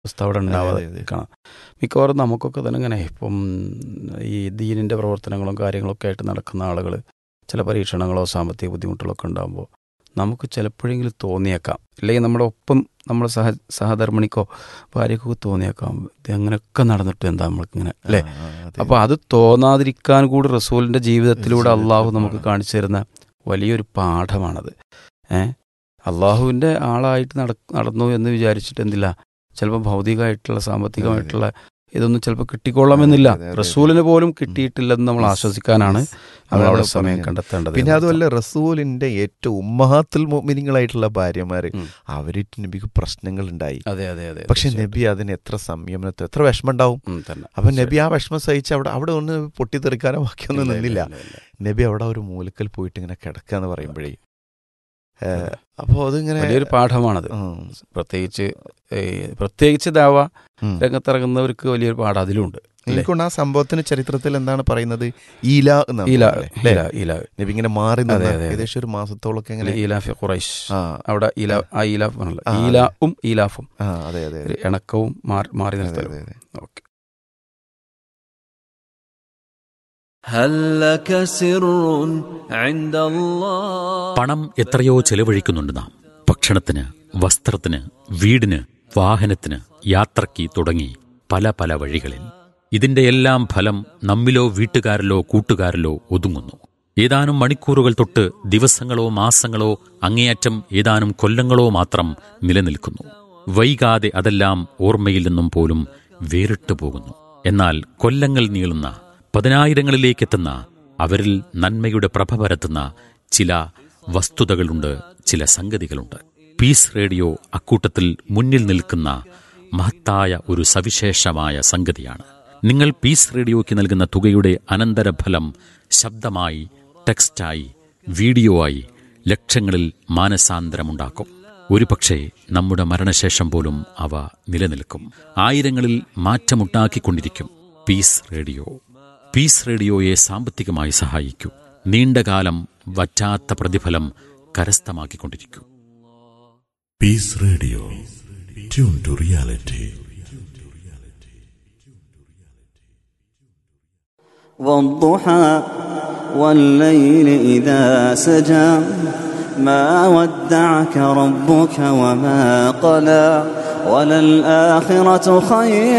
അവസ്ഥ അവിടെ ഉണ്ടാവാതെ അതെ, അതെ. കാണാം മിക്കവാറും നമുക്കൊക്കെ തന്നെ ഇങ്ങനെ ഇപ്പം ഈ ദീനിൻ്റെ പ്രവർത്തനങ്ങളും കാര്യങ്ങളൊക്കെ ആയിട്ട് നടക്കുന്ന ആളുകൾ ചില പരീക്ഷണങ്ങളോ സാമ്പത്തിക ബുദ്ധിമുട്ടുകളോ ഒക്കെ ഉണ്ടാകുമ്പോൾ നമുക്ക് ചിലപ്പോഴെങ്കിലും തോന്നിയേക്കാം അല്ലെങ്കിൽ നമ്മുടെ ഒപ്പം നമ്മുടെ സഹ സഹധർമ്മിണിക്കോ ഭാര്യക്കോ തോന്നിയേക്കാം ഇത് അങ്ങനെയൊക്കെ നടന്നിട്ട് എന്താ നമ്മൾക്കിങ്ങനെ അല്ലേ ആ, ആ, അതെ. അപ്പോൾ അത് തോന്നാതിരിക്കാൻ കൂടി റസൂലിൻ്റെ ജീവിതത്തിലൂടെ ജീവിതത്തിൽ അള്ളാഹു നമുക്ക് പാഠം. കാണിച്ചു തരുന്ന വലിയൊരു പാഠമാണത് ഏ അള്ളാഹുവിൻ്റെ ആളായിട്ട് നട നടന്നു എന്ന് വിചാരിച്ചിട്ട് എന്തില്ല ചിലപ്പോൾ ഭൗതികമായിട്ടുള്ള സാമ്പത്തികമായിട്ടുള്ള ഇതൊന്നും ചിലപ്പോൾ കിട്ടിക്കൊള്ളാമെന്നില്ല അതെ, അതെ, അതെ. റസൂലിന് പോലും കിട്ടിയിട്ടില്ലെന്ന് നമ്മൾ ആശ്വസിക്കാനാണ് നമ്മൾ അവിടെ അതാണ് സമയം പറഞ്ഞത്. കണ്ടെത്തേണ്ടത് പിന്നെ അതുമല്ല റസൂലിന്റെ ഏറ്റവും ഉമ്മഹാത്തുൽ മോമിനിങ്ങളായിട്ടുള്ള ഭാര്യമാര് ഉം. അവരിട്ട് നബിക്ക് പ്രശ്നങ്ങൾ ഉണ്ടായി അതെ അതെ അതെ പക്ഷെ നബി അതിന് എത്ര സംയമനത്തിൽ എത്ര വിഷമം ഉണ്ടാവും ഉം, തന്നെ അപ്പൊ നബി ആ വിഷമം സഹിച്ച് അവിടെ അവിടെ ഒന്ന് പൊട്ടിത്തെറിക്കാനോ ബാക്കിയൊന്നും ഇല്ല, നിന്നില്ല ഇല്ല, ഇല്ല, ഇല്ല. നബി അവിടെ ഒരു മൂലക്കൽ പോയിട്ട് ഇങ്ങനെ കിടക്കുക എന്ന് പറയുമ്പോഴേ അപ്പോ അതിങ്ങനെ വലിയൊരു പാഠമാണത് ഉം, പ്രത്യേകിച്ച് ഏ, പ്രത്യേകിച്ച് ദാവ ഉം. രംഗത്തിറങ്ങുന്നവർക്ക് വലിയൊരു പാഠം അതിലുണ്ട് അല്ലേ? എനിക്കൊണ്ട് ആ സംഭവത്തിന് ചരിത്രത്തിൽ എന്താണ് പറയുന്നത് ഈല എന്നാണ് ഈല പറയുന്നത്, അല്ലേ? ഈല ഈല നബി ഇങ്ങനെ മാറി അതെ, നിന്ന് അതെ, അതെ. ഏകദേശം ഒരു മാസത്തോളൊക്കെ ഇങ്ങനെ ഈലാഫി ഖുറൈശ് ആ അവിടെ ഈല ആ ഈലാഫ് ആണല്ലോ ആ, അതെ. ഈലാഫും ഈലാഫും ആ അതെ അതെ ഒരു അതെ ഇണക്കവും മാറി മാറി അതെ, നിർത്തലും അതെ, അതെ. ഓക്കെ هل لك سر عند الله പണം എത്രയോ ചെലവഴിക്കുന്നുണ്ട് നാം ഭക്ഷണത്തിന് വസ്ത്രത്തിന് വീടിന് വാഹനത്തിന് യാത്രയ്ക്ക് തുടങ്ങി പല പല വഴികളിൽ ഇതിന്റെ എല്ലാം ഫലം നമ്മിലോ വീട്ടുകാരിലോ കൂട്ടുകാരിലോ ഒതുങ്ങുന്നു ഏതാനും മണിക്കൂറുകൾ തൊട്ട് ദിവസങ്ങളോ മാസങ്ങളോ അങ്ങേയറ്റം ഏതാനും കൊല്ലങ്ങളോ മാത്രം നിലനിൽക്കുന്നു വൈകാതെ അതെല്ലാം ഓർമ്മയിൽ നിന്നും പോലും വേറിട്ടു പോകുന്നു എന്നാൽ കൊല്ലങ്ങൾ നീളുന്ന പതിനായിരങ്ങളിലേക്കെത്തുന്ന അവരിൽ നന്മയുടെ പ്രഭ പരത്തുന്ന ചില വസ്തുതകളുണ്ട് ചില സംഗതികളുണ്ട് പീസ് റേഡിയോ അക്കൂട്ടത്തിൽ മുന്നിൽ നിൽക്കുന്ന മഹത്തായ ഒരു സവിശേഷമായ സംഗതിയാണ് നിങ്ങൾ പീസ് റേഡിയോയ്ക്ക് നൽകുന്ന തുകയുടെ അനന്തരഫലം ശബ്ദമായി ടെക്സ്റ്റായി വീഡിയോ ആയി ലക്ഷങ്ങളിൽ മാനസാന്തരമുണ്ടാക്കും ഒരുപക്ഷെ നമ്മുടെ മരണശേഷം പോലും അവ നിലനിൽക്കും ആയിരങ്ങളിൽ മാറ്റമുണ്ടാക്കിക്കൊണ്ടിരിക്കും പീസ് റേഡിയോ പീസ് റേഡിയോയെ സാമ്പത്തികമായി സഹായിക്കൂ നീണ്ടകാലം വറ്റാത്ത പ്രതിഫലം കരസ്ഥമാക്കിക്കൊണ്ടിരിക്കൂ Peace Radio. Tune to reality. والضحى والليل إذا سجى ما ودعك ربك وما قلى وللآخرة خير